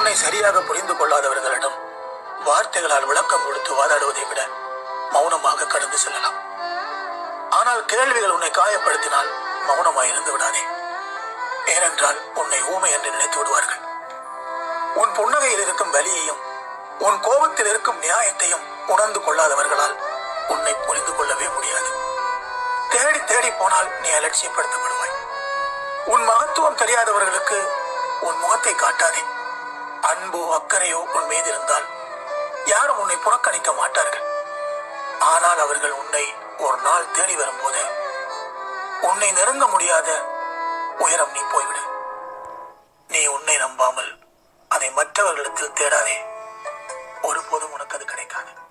உன்னை சரியாக புரிந்து கொள்ளாதவர்களிடம் வார்த்தைகளால் விளக்கம் கொடுத்து வாதாடுவதை விட மௌனமாக கடந்து செல்லலாம் ஆனால் கேள்விகள் உன்னை காயப்படுத்தினால் மௌனமாய் இருந்து விடாதே ஏனென்றால் உன்னை ஊமை என்று நினைத்து விடுவார்கள் உன் புன்னகையில் இருக்கும் வலியையும் உன் கோபத்தில் இருக்கும் நியாயத்தையும் உணர்ந்து கொள்ளாதவர்களால் உன்னை புரிந்து கொள்ளவே முடியாது தேடி தேடி போனால் நீ அலட்சியப்படுத்தப்படுவாய் உன் மகத்துவம் தெரியாதவர்களுக்கு உன் முகத்தை காட்டாதே அன்போ அக்கறையோ உன் மீது இருந்தால் யாரும் உன்னை புறக்கணிக்க மாட்டார்கள் ஆனால் அவர்கள் உன்னை ஒரு நாள் தேடி வரும்போது உன்னை நெருங்க முடியாத உயரம் நீ போய்விடு நீ உன்னை நம்பாமல் அதை மற்றவர்களிடத்தில் தேடாதே ஒருபோதும் உனக்கு அது கிடைக்காது